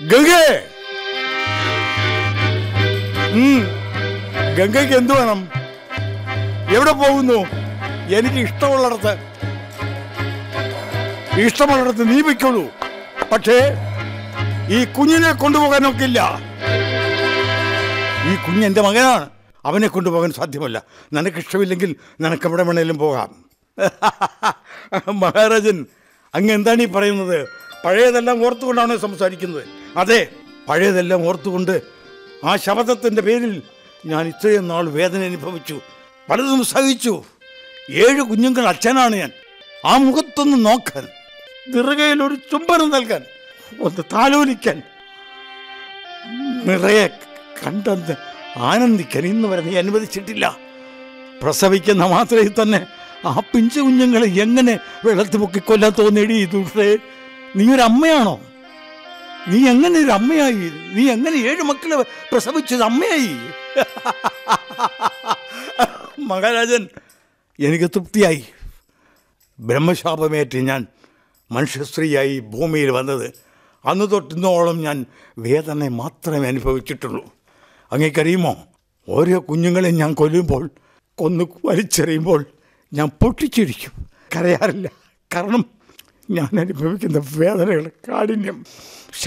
ഗംഗേ ഉം, ഗംഗയ്ക്ക് എന്തു വേണം എവിടെ പോകുന്നു എനിക്ക് ഇഷ്ടമുള്ളിടത്ത് ഇഷ്ടമുള്ളിടത്ത് നീ വയ്ക്കുള്ളൂ പക്ഷേ ഈ കുഞ്ഞിനെ കൊണ്ടുപോകാൻ ഒക്കില്ല ഈ കുഞ്ഞ് എൻ്റെ മകനാണ് അവനെ കൊണ്ടുപോകാൻ സാധ്യമല്ല നിനക്ക് ഇഷ്ടമില്ലെങ്കിൽ നിനക്ക് എവിടെ വേണേലും പോകാം മഹാരാജൻ അങ്ങ് എന്താണ് ഈ പറയുന്നത് പഴയതെല്ലാം ഓർത്തുകൊണ്ടാണ് സംസാരിക്കുന്നത് അതെ പഴയതെല്ലാം ഓർത്തുകൊണ്ട് ആ ശബ്ദത്തിൻ്റെ പേരിൽ ഞാൻ ഇത്രയും നാൾ വേദന അനുഭവിച്ചു പലതും സഹിച്ചു ഏഴ് കുഞ്ഞുങ്ങൾ അച്ഛനാണ് ഞാൻ ആ മുഖത്തൊന്ന് നോക്കാൻ നിറകയിൽ ഒരു ചുംബനം നൽകാൻ ഒന്ന് താലോലിക്കാൻ നിറയെ കണ്ടെന്ന് ആനന്ദിക്കാൻ ഇന്ന് വരെ നീ അനുവദിച്ചിട്ടില്ല പ്രസവിക്കുന്ന മാത്രയിൽ തന്നെ ആ പിഞ്ചു കുഞ്ഞുങ്ങളെ എങ്ങനെ വെള്ളത്തിൽ പൊക്കി കൊല്ലാൻ തോന്നിയടി ദുഷേ നീ ഒരു അമ്മയാണോ നീ എങ്ങനെ ഒരു അമ്മയായി നീ എങ്ങനെ ഏഴ് മക്കളെ പ്രസവിച്ചത് അമ്മയായി മഹാരാജൻ എനിക്ക് തൃപ്തിയായി ബ്രഹ്മശാപമേറ്റ് ഞാൻ മനുഷ്യസ്ത്രീയായി ഭൂമിയിൽ വന്നത് അന്ന് തൊട്ടിന്നോളം ഞാൻ വേദന മാത്രമേ അനുഭവിച്ചിട്ടുള്ളൂ അങ്ങേക്കറിയുമോ ഓരോ കുഞ്ഞുങ്ങളെയും ഞാൻ കൊല്ലുമ്പോൾ കൊന്ന് വലിച്ചെറിയുമ്പോൾ ഞാൻ പൊട്ടിച്ചിരിക്കും കരയാറില്ല കാരണം ഞാൻ അനുഭവിക്കുന്ന വേദനയുടെ കാഠിന്യം